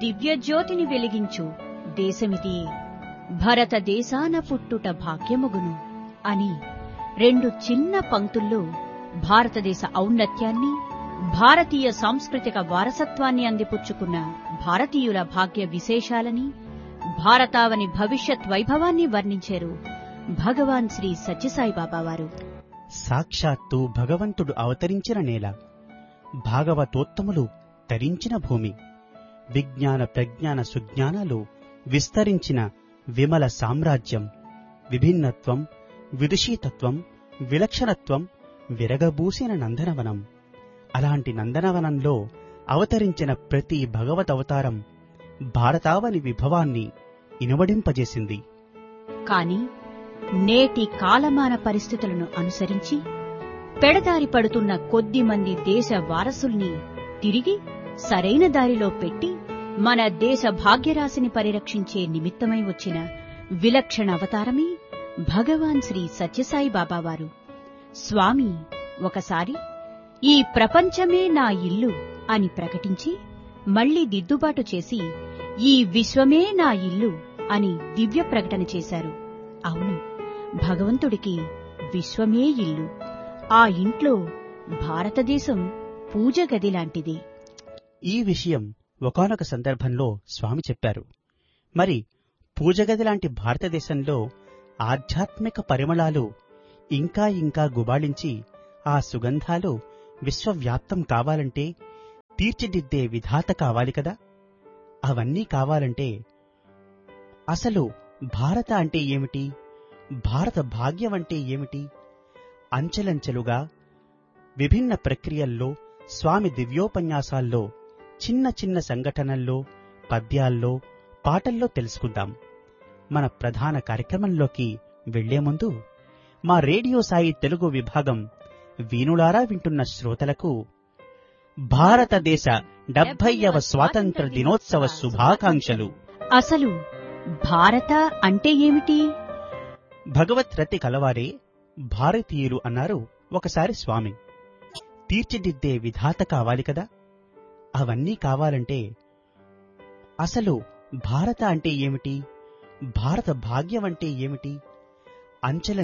దివ్యజ్యోతిని వెలిగించు దేశమిది భరతదేశాన పుట్టుట భాగ్యముగును అని రెండు చిన్న పంక్తుల్లో భారతదేశ ఔన్నత్యాన్ని భారతీయ సాంస్కృతిక వారసత్వాన్ని అందిపుచ్చుకున్న భారతీయుల భాగ్య విశేషాలని భారతావని భవిష్యత్ వైభవాన్ని వర్ణించారు భగవాన్ శ్రీ సత్యసాయిబాబా వారు సాక్షాత్తు భగవంతుడు అవతరించిన నేల భాగవతోత్తములు తరించిన భూమి విజ్ఞాన ప్రజ్ఞాన సుజ్ఞానాలు విస్తరించిన విమల సామ్రాజ్యం విభిన్నత్వం విదుషీతత్వం విలక్షణత్వం విరగబూసిన నందనవనం అలాంటి నందనవనంలో అవతరించిన ప్రతి భగవదవతారం భారతావని విభవాన్ని ఇనువడింపజేసింది కాని నేటి కాలమాన పరిస్థితులను అనుసరించి పెడదారి పడుతున్న కొద్ది మంది దేశ వారసుల్ని తిరిగి సరైన దారిలో పెట్టి మన దేశ భాగ్యరాశిని పరిరక్షించే నిమిత్తమై వచ్చిన విలక్షణ అవతారమే భగవాన్ శ్రీ సత్యసాయి బాబావారు స్వామి ఒకసారి ఈ ప్రపంచమే నా ఇల్లు అని ప్రకటించి మళ్లీ దిద్దుబాటు చేసి ఈ విశ్వమే నా ఇల్లు అని దివ్య ప్రకటన చేశారు అవును భగవంతుడికి విశ్వమే ఇల్లు ఆ ఇంట్లో భారతదేశం పూజ గది లాంటిది ఈ విషయం ఒకానొక సందర్భంలో స్వామి చెప్పారు మరి పూజగది లాంటి భారతదేశంలో ఆధ్యాత్మిక పరిమళాలు ఇంకా ఇంకా గుబాళించి ఆ సుగంధాలు విశ్వవ్యాప్తం కావాలంటే తీర్చిదిద్దే విధాత కావాలి కదా అవన్నీ కావాలంటే అసలు భారత అంటే ఏమిటి భారత భాగ్యం అంటే ఏమిటి అంచెలంచెలుగా విభిన్న ప్రక్రియల్లో స్వామి దివ్యోపన్యాసాల్లో చిన్న చిన్న సంఘటనల్లో పద్యాల్లో పాటల్లో తెలుసుకుందాం మన ప్రధాన కార్యక్రమంలోకి వెళ్లే ముందు మా రేడియో సాయి తెలుగు విభాగం వీణులారా వింటున్న శ్రోతలకు భారతదేశ డెబ్బైవ స్వాతంత్ర దినోత్సవ శుభాకాంక్షలు అసలు భారత అంటే ఏమిటి భగవత్ రతి కలవారే భారతీయులు అన్నారు ఒకసారి స్వామి తీర్చిదిద్దే విధాత కావాలి కదా అవన్నీ కావాలంటే అసలు భారత అంటే ఏమిటి భారత భాగ్యం అంటే ఏమిటి అంచెల